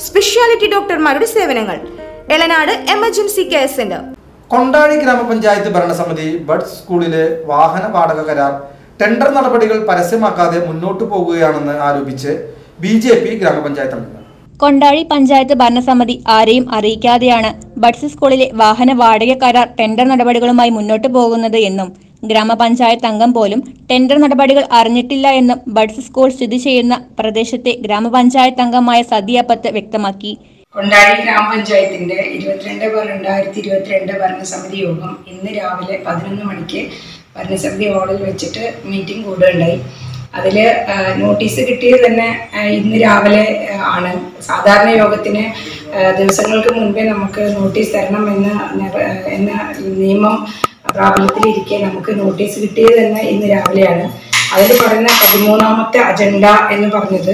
speciality ഡോക്ടർമാരുടെ സേവനങ്ങൾ Elanad emergency care centre Kondazhi ഗ്രാമപഞ്ചായത്ത് ഭരണസമിതി ബഡ്സ് സ്കൂളിലെ വാഹന വാടക കരാർ ടെൻഡർ നടപടികൾ പരസ്യമാക്കാതെ മുന്നോട്ടു പോകുകയാണെന്ന് ആരോപിച്ച് ബി ജെ പി ഗ്രാമപഞ്ചായത്ത് അംഗങ്ങൾ കൊണ്ടാഴി പഞ്ചായത്ത് ഭരണസമിതി ആരെയും അറിയിക്കാതെയാണ് ബഡ്സ് സ്കൂളിലെ വാഹന വാടക കരാർ ടെൻഡർ നടപടികളുമായി മുന്നോട്ടു പോകുന്നത് എന്നും ഗ്രാമപഞ്ചായത്ത് അംഗം പോലും ടെൻഡർ നടപടികൾ അറിഞ്ഞിട്ടില്ല എന്നും ബഡ്സ് സ്കൂൾ സ്ഥിതി ചെയ്യുന്ന പ്രദേശത്തെ ഗ്രാമപഞ്ചായത്ത് അംഗമായ സദിയപ്പത്ത് വ്യക്തമാക്കി കൊണ്ടാഴി ഗ്രാമപഞ്ചായത്തിന്റെ ഇരുപത്തിരണ്ട് ബാർ രണ്ടായിരത്തി ഇരുപത്തിരണ്ട് ഭരണസമിതി യോഗം ഇന്ന് രാവിലെ പതിനൊന്ന് മണിക്ക് ഭരണസമിതി ഹാളിൽ വെച്ചിട്ട് മീറ്റിംഗ് കൂടുകയുണ്ടായി അതിൽ നോട്ടീസ് കിട്ടിയത് തന്നെ ആ, ഇന്ന് രാവിലെ ആ, ആണ് സാധാരണ യോഗത്തിന് ആ, ദിവസങ്ങൾക്ക് മുൻപേ നമുക്ക് നോട്ടീസ് തരണം എന്ന നിർ- എന്ന നിയമം പ്രാബല്യത്തിലിരിക്കെ നമുക്ക് നോട്ടീസ് കിട്ടിയത് തന്നെ ഇന്ന് രാവിലെയാണ് അതിൽ പറയുന്ന പതിമൂന്നാമത്തെ അജണ്ട എന്ന് പറഞ്ഞത്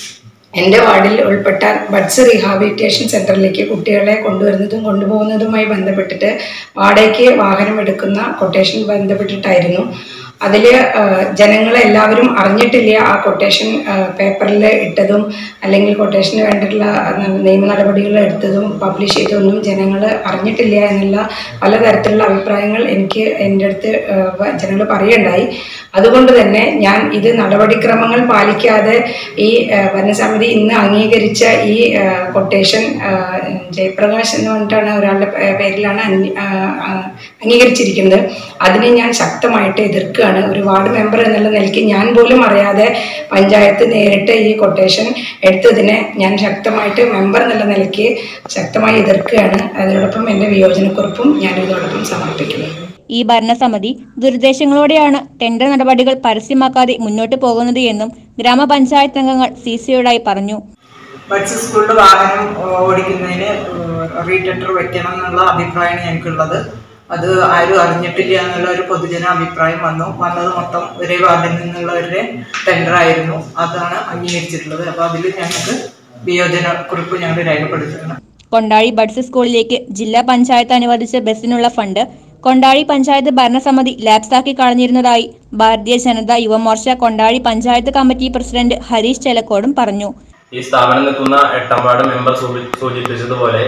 എൻ്റെ വാർഡിൽ ഉൾപ്പെട്ട ബഡ്സ് റീഹാബിലിറ്റേഷൻ സെൻറ്ററിലേക്ക് കുട്ടികളെ കൊണ്ടുവരുന്നതും കൊണ്ടുപോകുന്നതുമായി ബന്ധപ്പെട്ടിട്ട് വാടകയ്ക്ക് വാഹനം എടുക്കുന്ന കൊട്ടേഷൻ ബന്ധപ്പെട്ടിട്ടായിരുന്നു അതിൽ ജനങ്ങളെല്ലാവരും അറിഞ്ഞിട്ടില്ല ആ കൊട്ടേഷൻ പേപ്പറിൽ ഇട്ടതും അല്ലെങ്കിൽ കൊട്ടേഷന് വേണ്ടിയിട്ടുള്ള നിയമ നടപടികൾ എടുത്തതും പബ്ലിഷ് ചെയ്തതൊന്നും ജനങ്ങൾ അറിഞ്ഞിട്ടില്ല എന്നുള്ള പലതരത്തിലുള്ള അഭിപ്രായങ്ങൾ എനിക്ക് എൻ്റെ അടുത്ത് ജനങ്ങൾ പറയുണ്ടായി അതുകൊണ്ട് തന്നെ ഞാൻ ഇത് നടപടിക്രമങ്ങൾ പാലിക്കാതെ ഈ ആ, ഭരണസമിതി ഇന്ന് അംഗീകരിച്ച ഈ ആ, കൊട്ടേഷൻ ആ, ജയപ്രകാശ് എന്ന് പറഞ്ഞിട്ടാണ് ഒരാളുടെ പേ- പേരിലാണ് അന്വ- ആ, ആ, അംഗീകരിച്ചിരിക്കുന്നത് അതിനെ ഞാൻ ശക്തമായിട്ട് എതിർക്കുകയാണ് ഒരു വാർഡ് മെമ്പർ എന്നുള്ള നിലയ്ക്ക് ഞാൻ പോലും അറിയാതെ പഞ്ചായത്ത് നേരിട്ട് ഈ കൊട്ടേഷൻ എടുത്തതിനെ ഞാൻ ശക്തമായിട്ട് മെമ്പർ എന്നുള്ള നിലയ്ക്ക് ശക്തമായി എതിർക്കുകയാണ് അതിനോടൊപ്പം എൻ്റെ വിയോജനക്കുറിപ്പും ഞാൻ ഇതോടൊപ്പം സമർപ്പിക്കുന്നു ഈ ഭരണസമിതി ദുരുദ്ദേശങ്ങളോടെയാണ് ടെൻഡർ നടപടികൾ പരസ്യമാക്കാതെ മുന്നോട്ടു പോകുന്നത് എന്നും ഗ്രാമപഞ്ചായത്ത് അംഗങ്ങൾ സി സിയോടായി പറഞ്ഞു ബഡ്സ് സ്കൂളിൽ വാഹനം ഓടിക്കുന്നതിന് റീടെൻഡർ വെക്കണം എന്നുള്ള അഭിപ്രായമാണ് ഞങ്ങൾക്കുള്ളത് അത് ആരും അറിഞ്ഞിട്ടില്ല എന്നുള്ള ഒരു പൊതുജന അഭിപ്രായം വന്നു വന്നത് മൊത്തം ഒരേ വാർഡിൽ നിന്നുള്ളവരുടെ ടെൻഡർ ആയിരുന്നു അതാണ് അംഗീകരിച്ചിട്ടുള്ളത് അപ്പോൾ അതിൽ ഞങ്ങൾക്ക് വിയോജന കുറിപ്പ് ഞങ്ങൾ രേഖപ്പെടുത്തുകയാണ് കൊണ്ടാഴി ബഡ്സ് സ്കൂളിലേക്ക് ജില്ലാ പഞ്ചായത്ത് അനുവദിച്ച ബസ്സിനുള്ള ഫണ്ട് കൊണ്ടാഴി പഞ്ചായത്ത് ഭരണസമിതി ലാപ്സാക്കി കളഞ്ഞിരുന്നതായി ഭാരതീയ ജനതാ യുവമോർച്ച കൊണ്ടാഴി പഞ്ചായത്ത് കമ്മിറ്റി പ്രസിഡന്റ് ഹരീഷ് ചെലക്കോടും പറഞ്ഞു ഈ സ്ഥാപനം നിൽക്കുന്ന എട്ടാം വാർഡ് മെമ്പർ സൂചി- സൂചിപ്പിച്ചതുപോലെ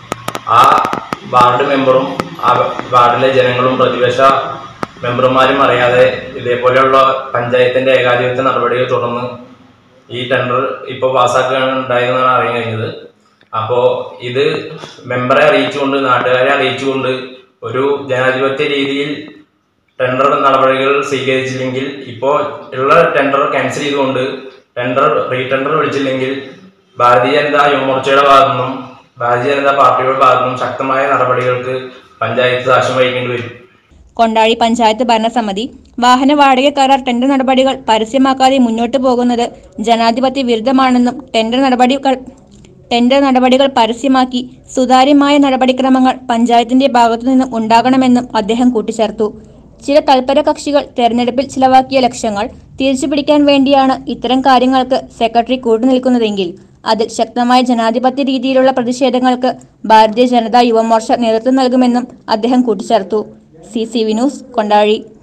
ആ വാർഡ് മെമ്പറും ആ വാർഡിലെ ജനങ്ങളും പ്രതിപക്ഷ മെമ്പർമാരും അറിയാതെ ഇതേപോലെയുള്ള പഞ്ചായത്തിന്റെ ഏകാധിപത്യ നടപടികൾ തുടർന്ന് ഈ ടെൻഡർ ഇപ്പോൾ പാസ്സാക്കുകയാണ് ഉണ്ടായതെന്നാണ് അറിയാൻ കഴിഞ്ഞത് അപ്പോൾ ഇത് മെമ്പറെ അറിയിച്ചുകൊണ്ട് നാട്ടുകാരെ അറിയിച്ചുകൊണ്ട് ഒരു ജനാധിപത്യ രീതിയിൽ ടെൻഡർ നടപടികൾ സ്വീകരിച്ചില്ലെങ്കിൽ ഇപ്പോൾ ഉള്ള ടെൻഡർ ക്യാൻസൽ ചെയ്തുകൊണ്ട് ടെൻഡർ റീടെൻഡർ വിളിച്ചില്ലെങ്കിൽ ഭാരതീയ ജനതാ യുവമോർച്ചയുടെ ഭാഗത്തു നിന്നും ഭാരതീയ ജനതാ പാർട്ടിയുടെ ഭാഗത്തു നിന്നും ശക്തമായ നടപടികൾക്ക് പഞ്ചായത്ത് സാക്ഷ്യം വഹിക്കേണ്ടി വരും കൊണ്ടാഴി പഞ്ചായത്ത് ഭരണസമിതി വാഹന വാടക കരാർ ടെൻഡർ നടപടികൾ പരസ്യമാക്കാതെ മുന്നോട്ടു പോകുന്നത് ജനാധിപത്യ വിരുദ്ധമാണെന്നും ടെൻഡർ നടപടികൾ ടെൻഡർ നടപടികൾ പരസ്യമാക്കി സുതാര്യമായ നടപടിക്രമങ്ങൾ പഞ്ചായത്തിന്റെ ഭാഗത്തുനിന്നും ഉണ്ടാകണമെന്നും അദ്ദേഹം കൂട്ടിച്ചേർത്തു ചില തൽപര കക്ഷികൾ തെരഞ്ഞെടുപ്പിൽ ചിലവാക്കിയ ലക്ഷങ്ങൾ തിരിച്ചുപിടിക്കാൻ വേണ്ടിയാണ് ഇത്തരം കാര്യങ്ങൾക്ക് സെക്രട്ടറി കൂട്ടുനിൽക്കുന്നതെങ്കിൽ അതിൽ ശക്തമായ ജനാധിപത്യ രീതിയിലുള്ള പ്രതിഷേധങ്ങൾക്ക് ഭാരതീയ ജനതാ യുവമോർച്ച നേതൃത്വം നൽകുമെന്നും അദ്ദേഹം കൂട്ടിച്ചേർത്തു C C V news Kondazhy